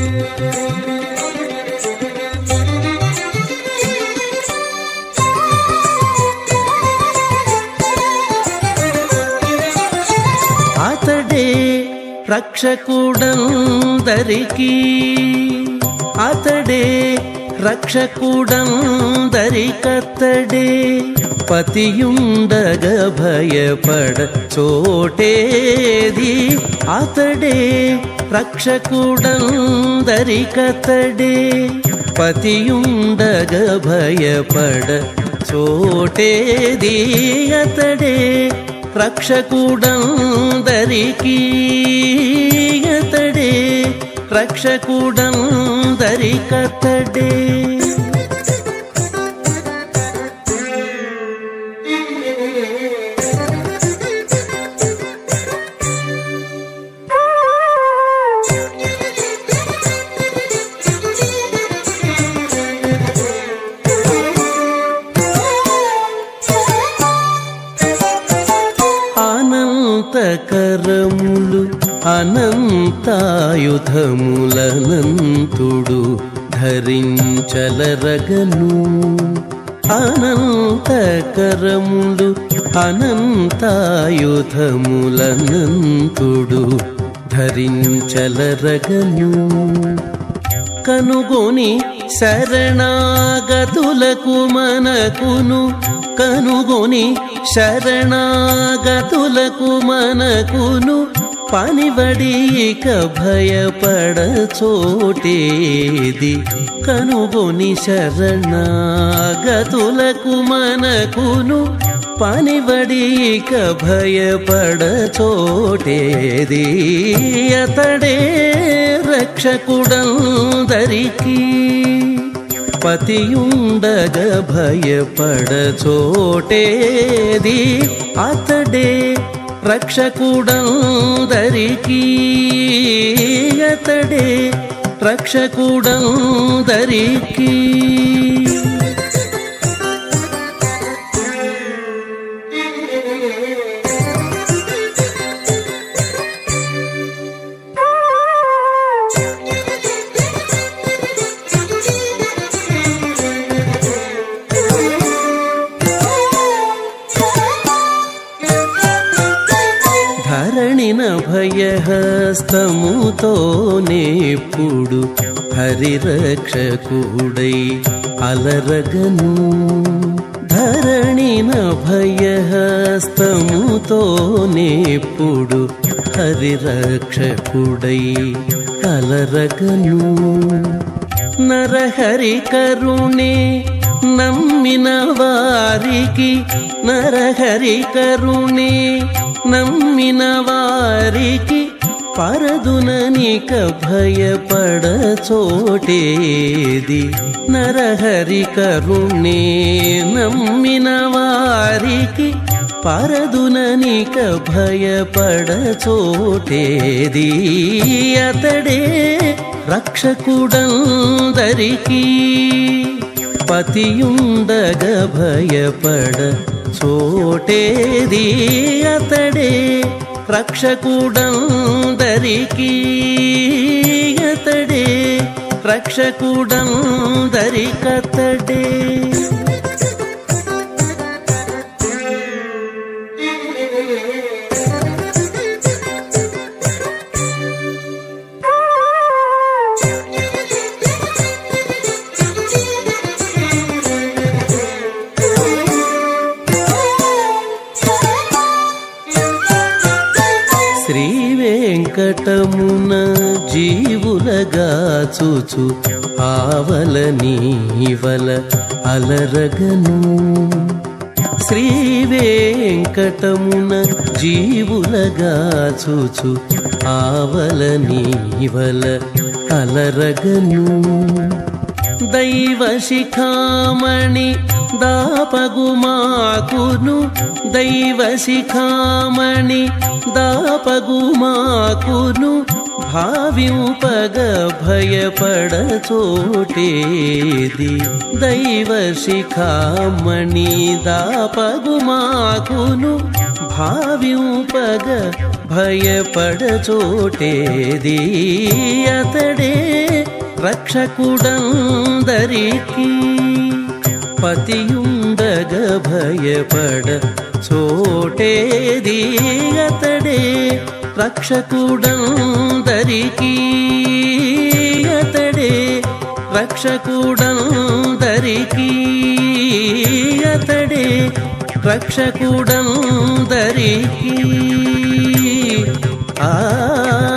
అతడే రక్షకుడందరికీ అతడే రక్షకుడందరికతడే పతియుండగ భయపడ చోటేది అతడే రక్షకుడందరికతడే పతియుండగ భయపడ చోటేది అతడే రక్షకుడందరికీ అతడే రక్షకుడందరికతడే అనంతకరములు అనంతాయుధములనంతుడు ధరించలరగను అనంతకరములు అనంతాయుధములనంతుడు ధరించలరగను కనుగొని శరణాగతులకు మనకును కనుగొని శరణాగతులకు మనకును పనిబడి ఇక భయపడ చోటేది కనుగొని శరణాగతులకు మనకును పనిబడి ఇక భయపడ చోటేది అతడే రక్షకుడందరికీ పతియుండగ భయపడ చోటేది అతడే రక్షకుడందరికీ అతడే రక్షకుడందరికీ ధరణిన భయహస్తముతోనేప్పుడు హరిరక్షకుడై అలరగను ధరణిన భయహస్తముతోనేప్పుడు హరిరక్షకుడై అలరగను నరహరి కరుణే నమ్మిన వారికి నరహరి కరుణే నమ్మిన వారికి పరదుననిక భయపడ చోటేది నరహరి కరుణే నమ్మిన వారికి పరదుననిక భయపడ చోటేది అతడే రక్షకుడందరికీ పతియుండగ భయపడ చోటేది అతడే రక్షకుడందరికీ అతడే రక్షకుడందరికతడే శ్రీ వెంకటమున జీవులగా చూచు ఆవల నీవల అలరగను శ్రీ వెంకటమున జీవులగా చూచు ఆవల నీవల అలరగను దైవ శిఖామణి దాపగుమాకును దైవ శిఖామణి దాపగుమాకును భావింపగ భయపడ చోటేది దైవ శిఖామణి దాపగుమాకును భావింపగ భయపడ చోటేది అతడే రక్షకుడందరికీ పతియుండగ భయపడ చోటేది అతడే రక్షకుడందరికీ అతడే రక్షకుడందరికీ అతడే రక్షకుడందరికీ ఆ